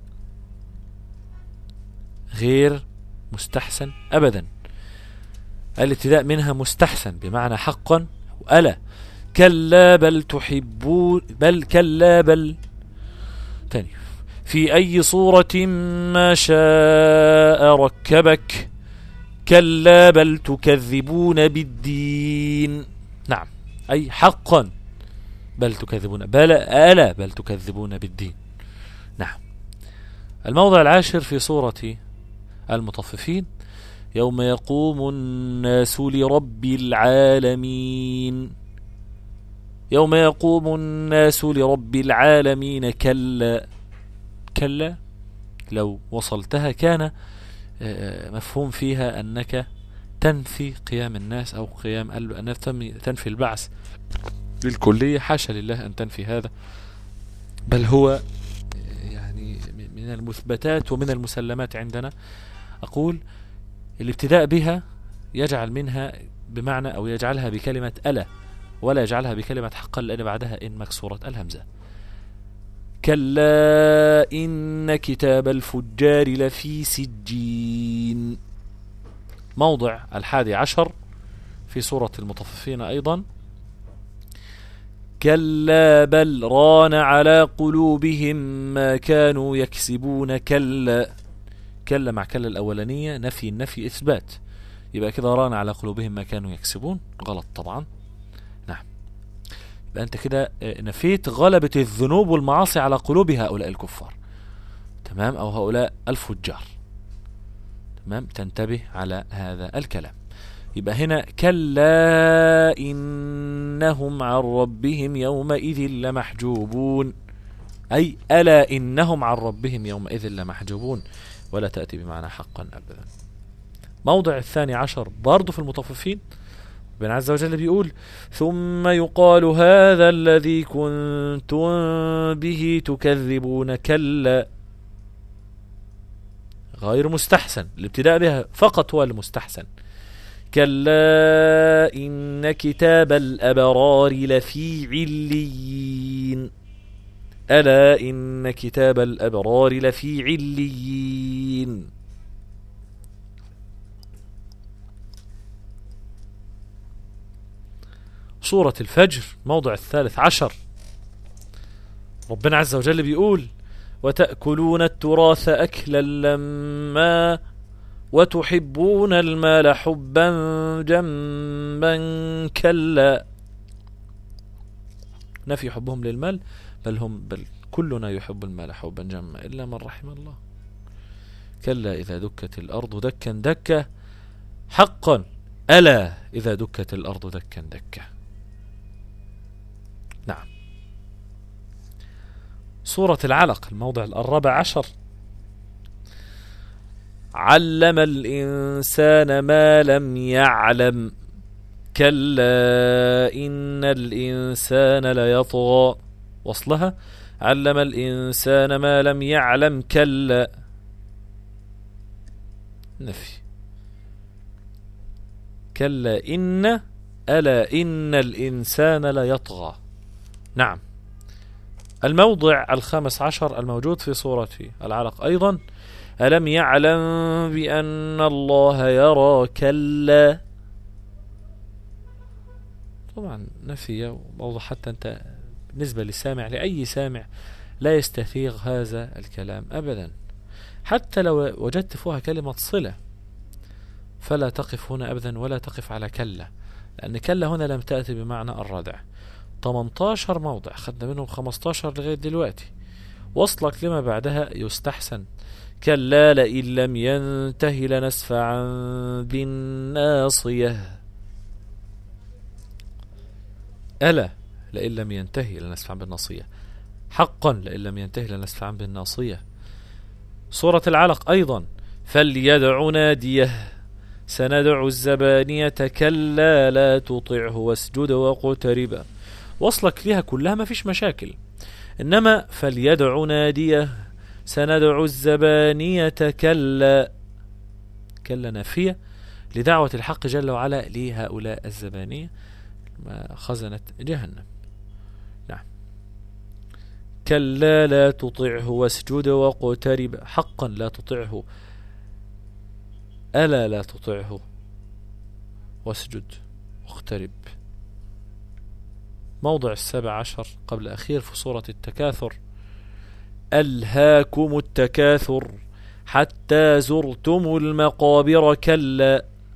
[SPEAKER 1] غير مستحسن أبدا الابتداء منها مستحسن بمعنى حقا ألا كلا بل تحبون بل كلا بل تاني في أي صورة ما شاء ركبك كلا بل تكذبون بالدين نعم أي حقا بل تكذبون بل ألا بل تكذبون بالدين نعم الموضع العاشر في سورة المطففين يوم يقوم الناس لرب العالمين يوم يقوم الناس لرب العالمين كلا كلا لو وصلتها كان آه، مفهوم فيها أنك تنفي قيام الناس أو قيام أنك تنفي البعث للكلية حاشا لله أن تنفي هذا بل هو يعني من المثبتات ومن المسلمات عندنا أقول الابتداء بها يجعل منها بمعنى أو يجعلها بكلمة ألا ولا يجعلها بكلمة حقا لأن بعدها إن مكسورة الهمزة كلا إن كتاب الفجار لفي سجين موضع الحادي عشر في سورة المطففين أيضا كلا بل ران على قلوبهم ما كانوا يكسبون كلا كلا مع كلا الأولانية نفي النفي إثبات يبقى كده ران على قلوبهم ما كانوا يكسبون غلط طبعا نعم يبقى أنت كده آه، نفيت غلبة الذنوب والمعاصي على قلوب هؤلاء الكفار تمام أو هؤلاء الفجار تمام تنتبه على هذا الكلام يبقى هنا كلا إنهم عن ربهم يومئذ لمحجوبون أي ألا إنهم عن ربهم يومئذ لمحجوبون ولا تأتي بمعنى حقا أبدا موضع الثاني عشر برضو في المطففين ربنا عز وجل بيقول ثم يقال هذا الذي كنتم به تكذبون كلا غير مستحسن الابتداء بها فقط هو المستحسن كلا إن كتاب الأبرار لفي عليين ألا إن كتاب الأبرار لفي عليين سورة الفجر موضع الثالث عشر ربنا عز وجل بيقول وتأكلون التراث أكلا لما وتحبون المال حبا جما كلا نفي حبهم للمال بل هم بل كلنا يحب المال حبا جما إلا من رحم الله كلا إذا دكت الأرض دكا دكا حقا ألا إذا دكت الأرض دكا دكا نعم سورة العلق الموضع الرابع عشر علم الإنسان ما لم يعلم كلا إن الإنسان ليطغى وصلها علم الإنسان ما لم يعلم كلا نفي كلا إن ألا إن الإنسان ليطغى نعم الموضع الخامس عشر الموجود في سورة العلق أيضا ألم يعلم بأن الله يرى كلا طبعا نفي وأوضح حتى أنت بالنسبة للسامع لأي سامع لا يستثيغ هذا الكلام أبدا حتى لو وجدت فيها كلمة صلة فلا تقف هنا أبدا ولا تقف على كلا لأن كلا هنا لم تأتي بمعنى الردع 18 موضع خدنا منهم 15 لغاية دلوقتي وصلك لما بعدها يستحسن كلا لئن لم ينته لنسفعا بالناصية ألا لئن لم ينتهي لنسفعا بالناصية حقا لئن لم ينتهي لنسفعا بالناصية سورة العلق أيضا فليدع ناديه سندع الزبانية كلا لا تطعه واسجد واقترب وصلك لها كلها ما فيش مشاكل إنما فليدع ناديه سندع الزبانية كلا كلا نافية لدعوة الحق جل وعلا لهؤلاء الزبانية خزنة جهنم نعم كلا لا تطعه واسجد واقترب حقا لا تطعه ألا لا تطعه واسجد واقترب موضع السابع عشر قبل أخير في سورة التكاثر ألهاكم التكاثر حتى زرتم المقابر كلا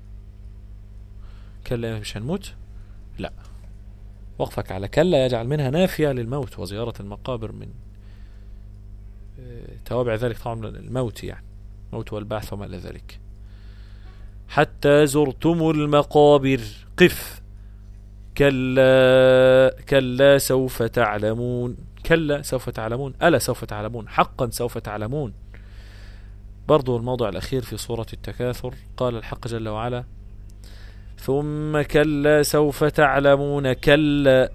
[SPEAKER 1] كلا مش هنموت لا وقفك على كلا يجعل منها نافية للموت وزيارة المقابر من آه، توابع ذلك طبعا الموت يعني الموت والبعث وما إلى ذلك حتى زرتم المقابر قف كلا كلا سوف تعلمون كلا سوف تعلمون ألا سوف تعلمون حقا سوف تعلمون برضو الموضع الأخير في سورة التكاثر قال الحق جل وعلا ثم كلا سوف تعلمون كلا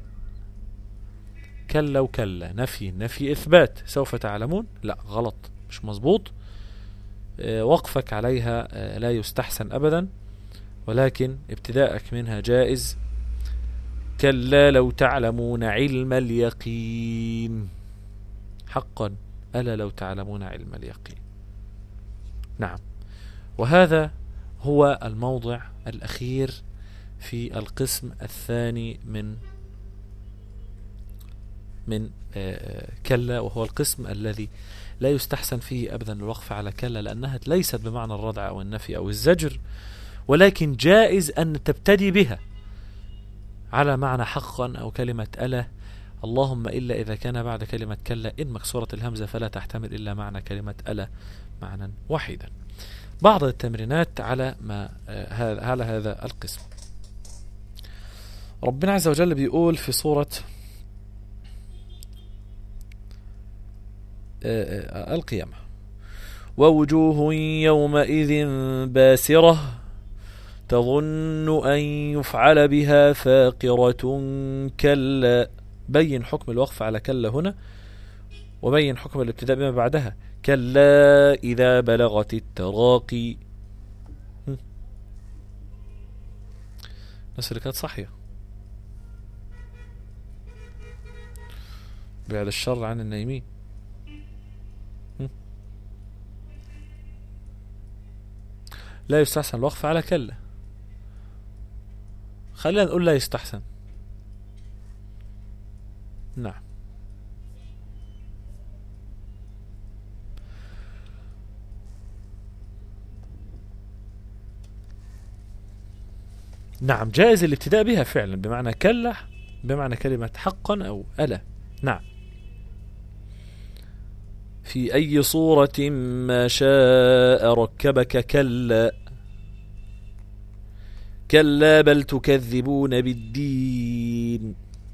[SPEAKER 1] كلا وكلا نفي نفي إثبات سوف تعلمون لا غلط مش مظبوط آه، وقفك عليها آه، لا يستحسن أبدا ولكن ابتداءك منها جائز كلا لو تعلمون علم اليقين حقا ألا لو تعلمون علم اليقين نعم وهذا هو الموضع الأخير في القسم الثاني من من آه، كلا وهو القسم الذي لا يستحسن فيه أبدا الوقف على كلا لأنها ليست بمعنى الردع أو النفي أو الزجر ولكن جائز أن تبتدي بها على معنى حقا أو كلمة ألا اللهم إلا إذا كان بعد كلمة كلا إن مكسورة الهمزة فلا تحتمل إلا معنى كلمة ألا معنى واحدا بعض التمرينات على ما آه، على هذا القسم ربنا عز وجل بيقول في سورة آه، آه، القيامة ووجوه يومئذ باسرة تظن أن يفعل بها فاقرة كلا بين حكم الوقف على كلا هنا وبين حكم الابتداء بما بعدها كلا إذا بلغت التراقي الناس اللي كانت صحية بعد الشر عن النايمين لا يستحسن الوقف على كلا خلينا نقول لا يستحسن نعم نعم جائز الابتداء بها فعلا بمعنى كلا بمعنى كلمة حقا أو ألا نعم في أي صورة ما شاء ركبك كلا كلا بل تكذبون بالدين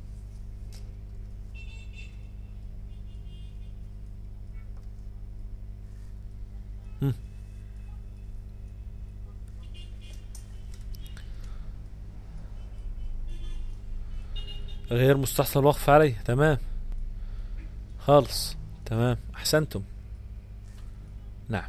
[SPEAKER 1] غير مستحسن الوقف عليه تمام خالص تمام أحسنتم نعم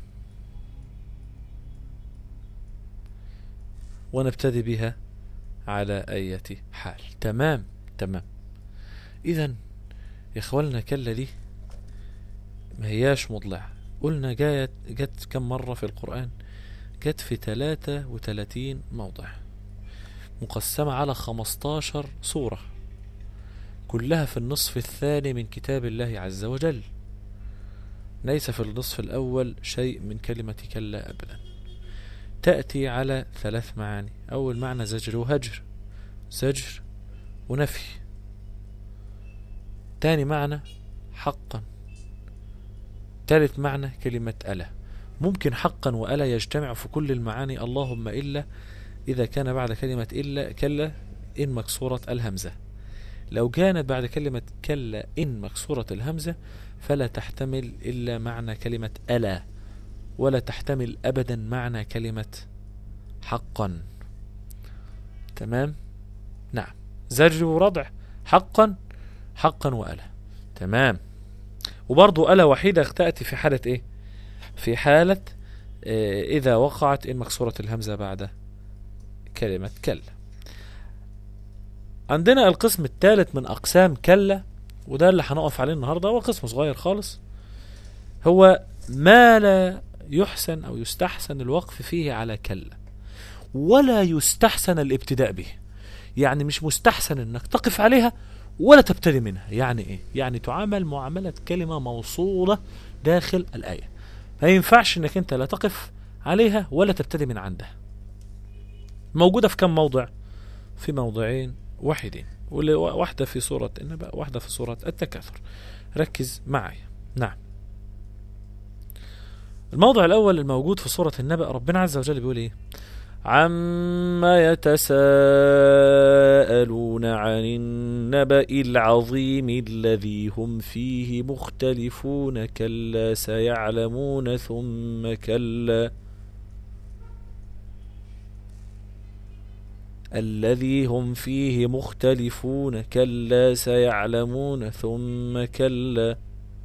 [SPEAKER 1] ونبتدي بها على أي حال تمام تمام إذا يا إخواننا كلا دي ما هياش مضلع قلنا جايت جت كم مرة في القرآن جت في 33 موضع مقسمة على 15 سورة كلها في النصف الثاني من كتاب الله عز وجل ليس في النصف الأول شيء من كلمة كلا أبدا تأتي على ثلاث معاني أول معنى زجر وهجر زجر ونفي تاني معنى حقا ثالث معنى كلمة ألا ممكن حقا وألا يجتمع في كل المعاني اللهم إلا إذا كان بعد كلمة إلا كلا إن مكسورة الهمزة لو كانت بعد كلمة كلا إن مكسورة الهمزة فلا تحتمل إلا معنى كلمة ألا ولا تحتمل أبدا معنى كلمة حقا تمام نعم زجر وردع حقا حقا وألا تمام وبرضو ألا وحيدة تأتي في حالة إيه في حالة آه، إذا وقعت إن مكسورة الهمزة بعد كلمة كلا عندنا القسم الثالث من أقسام كلا وده اللي هنقف عليه النهاردة هو قسم صغير خالص هو ما لا يحسن أو يستحسن الوقف فيه على كلا ولا يستحسن الابتداء به يعني مش مستحسن انك تقف عليها ولا تبتدي منها يعني ايه يعني تعامل معاملة كلمة موصولة داخل الآية ما ينفعش انك انت لا تقف عليها ولا تبتدي من عندها موجودة في كم موضع في موضعين واحدين واحدة في سورة النبأ واحدة في سورة التكاثر ركز معي نعم الموضع الأول الموجود في سورة النبأ ربنا عز وجل بيقول إيه عما يتساءلون عن النبأ العظيم الذي هم فيه مختلفون كلا سيعلمون ثم كلا الذي هم فيه مختلفون كلا سيعلمون ثم كلا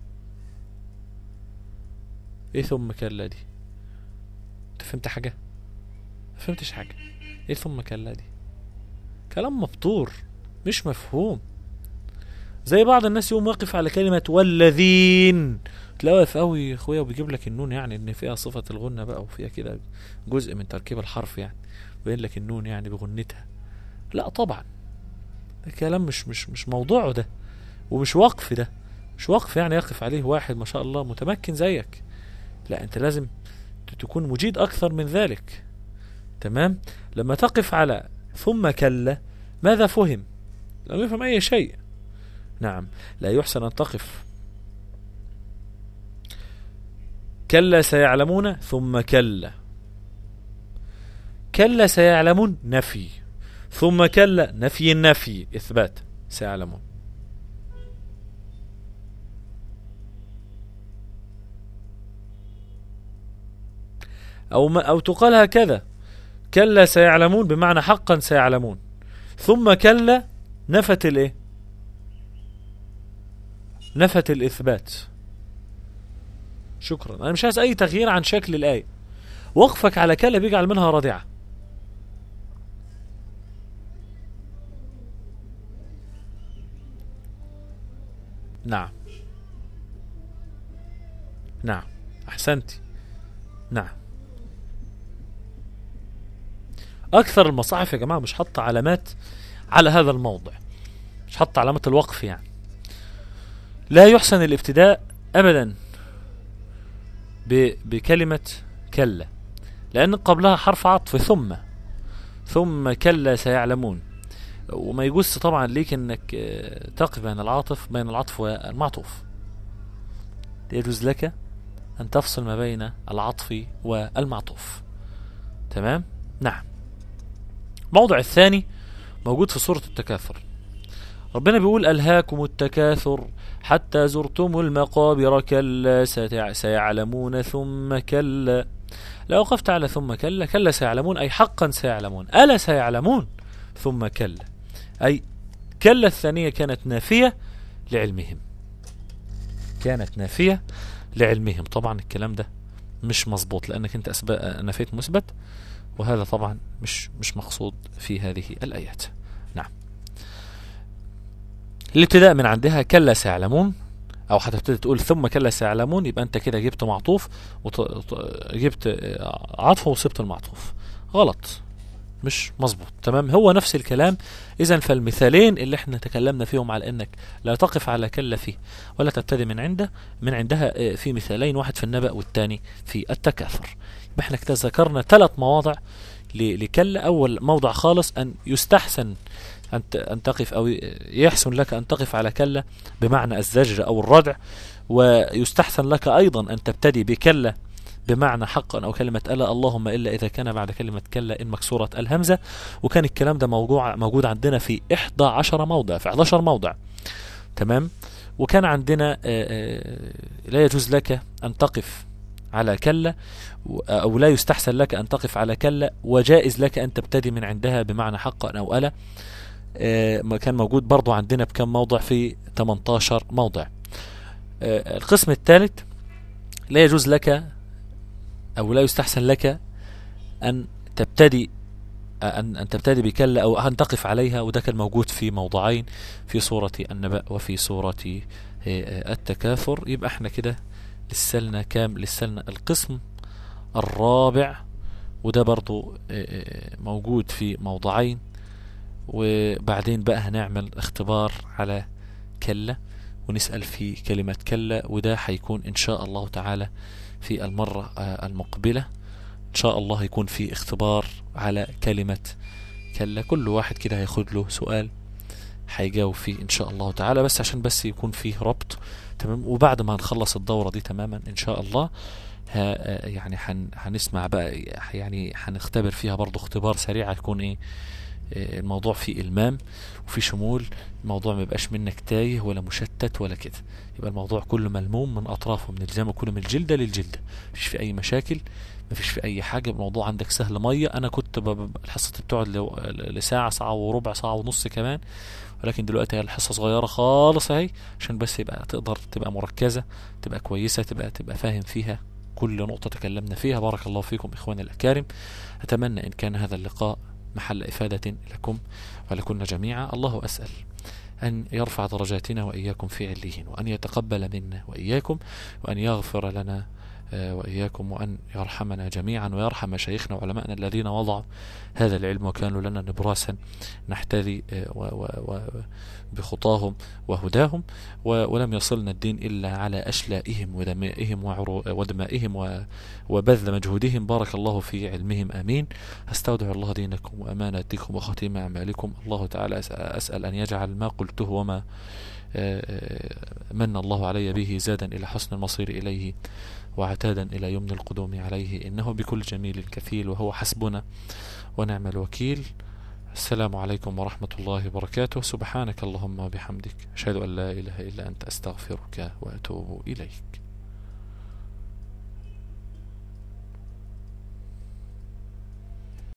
[SPEAKER 1] ايه ثم كلا دي انت فهمت حاجه فهمتش حاجة ايه ثم كلا دي كلام مبتور مش مفهوم زي بعض الناس يقوم واقف على كلمة والذين تلاقيه واقف قوي يا اخويا وبيجيب لك النون يعني ان فيها صفة الغنة بقى وفيها كده جزء من تركيب الحرف يعني بين لك النون يعني بغنتها لا طبعا ده كلام مش مش مش موضوعه ده ومش وقف ده مش وقف يعني يقف عليه واحد ما شاء الله متمكن زيك لا انت لازم تكون مجيد اكثر من ذلك تمام لما تقف على ثم كلا ماذا فهم لم يفهم أي شيء نعم لا يحسن أن تقف كلا سيعلمون ثم كلا كلا سيعلمون نفي ثم كلا نفي النفي إثبات سيعلمون أو ما أو تقال هكذا كلا سيعلمون بمعنى حقا سيعلمون ثم كلا نفت الايه نفت الاثبات شكرا انا مش عايز اي تغيير عن شكل الايه وقفك على كلا بيجعل منها رادعه نعم نعم احسنتي نعم اكثر المصاحف يا جماعه مش حاطه علامات على هذا الموضع مش حاطه علامه الوقف يعني لا يحسن الابتداء ابدا بكلمه كلا لان قبلها حرف عطف ثم ثم كلا سيعلمون وما يجوز طبعا ليك انك آه، تقف بين العاطف بين العطف والمعطوف يجوز لك ان تفصل ما بين العطف والمعطوف تمام نعم الموضع الثاني موجود في سورة التكاثر ربنا بيقول ألهاكم التكاثر حتى زرتم المقابر كلا سيعلمون ثم كلا لو وقفت على ثم كلا كلا سيعلمون أي حقا سيعلمون ألا سيعلمون ثم كلا أي كلا الثانية كانت نافية لعلمهم كانت نافية لعلمهم طبعا الكلام ده مش مظبوط لأنك أنت نفيت مثبت وهذا طبعا مش مش مقصود في هذه الآيات نعم الابتداء من عندها كلا سيعلمون او هتبتدي تقول ثم كلا سيعلمون يبقى انت كده جبت معطوف وجبت عطف وسبت المعطوف غلط مش مظبوط تمام هو نفس الكلام اذا فالمثالين اللي احنا تكلمنا فيهم على انك لا تقف على كلا فيه ولا تبتدي من عنده من عندها آه، في مثالين واحد في النبأ والثاني في التكاثر احنا كده ذكرنا ثلاث مواضع لكلا اول موضع خالص ان يستحسن أن أن تقف أو يحسن لك أن تقف على كلا بمعنى الزجر أو الردع ويستحسن لك أيضا أن تبتدي بكلا بمعنى حقا أو كلمة ألا اللهم إلا إذا كان بعد كلمة كلا إن مكسورة الهمزة وكان الكلام ده موضوع موجود عندنا في 11 موضع في 11 موضع تمام وكان عندنا لا يجوز لك أن تقف على كلا أو لا يستحسن لك أن تقف على كلا وجائز لك أن تبتدي من عندها بمعنى حقا أو ألا كان موجود برضو عندنا بكم موضع في 18 موضع القسم الثالث لا يجوز لك أو لا يستحسن لك أن تبتدي أن أن تبتدي بكلا أو أن تقف عليها وده كان موجود في موضعين في سورة النبأ وفي سورة آه، التكاثر يبقى احنا كده لسلنا كام لسلنا القسم الرابع وده برضو آه، آه، موجود في موضعين وبعدين بقى هنعمل اختبار على كلا ونسأل في كلمة كلا وده هيكون إن شاء الله تعالى في المرة المقبلة إن شاء الله يكون في اختبار على كلمة كلا كل واحد كده هياخد له سؤال هيجاوب فيه ان شاء الله تعالى بس عشان بس يكون فيه ربط تمام وبعد ما نخلص الدورة دي تماما ان شاء الله ها يعني هن هنسمع بقى يعني هنختبر فيها برضو اختبار سريع هيكون ايه آه، الموضوع فيه المام وفي شمول الموضوع ما يبقاش منك تايه ولا مشتت ولا كده يبقى الموضوع كله ملموم من اطرافه من الجامع كله من الجلده للجلده مفيش في اي مشاكل مفيش في اي حاجه الموضوع عندك سهل ميه انا كنت ب- ب- الحصه بتقعد لو- لساعه ساعه وربع ساعه ونص كمان ولكن دلوقتي هي الحصه صغيره خالص اهي عشان بس يبقى تقدر تبقى مركزه تبقى كويسه تبقى تبقى فاهم فيها كل نقطه تكلمنا فيها بارك الله فيكم اخواني الاكارم اتمنى ان كان هذا اللقاء محل افاده لكم ولكن جميعا الله اسال أن يرفع درجاتنا وإياكم في عليين وأن يتقبل منا وإياكم وأن يغفر لنا آه، وإياكم وأن يرحمنا جميعا ويرحم مشايخنا وعلمائنا الذين وضعوا هذا العلم وكانوا لنا نبراسا نحتذي آه، و- و- و- بخطاهم وهداهم و- ولم يصلنا الدين إلا على أشلائهم ودمائهم وعرو- ودمائهم و- وبذل مجهودهم بارك الله في علمهم آمين أستودع الله دينكم وأماناتكم وختيم أعمالكم الله تعالى أس- أسأل أن يجعل ما قلته وما آه، آه، من الله علي به زادا إلى حسن المصير إليه وعتادا إلى يمن القدوم عليه إنه بكل جميل كفيل وهو حسبنا ونعم الوكيل السلام عليكم ورحمة الله وبركاته سبحانك اللهم وبحمدك أشهد أن لا إله إلا أنت أستغفرك وأتوب إليك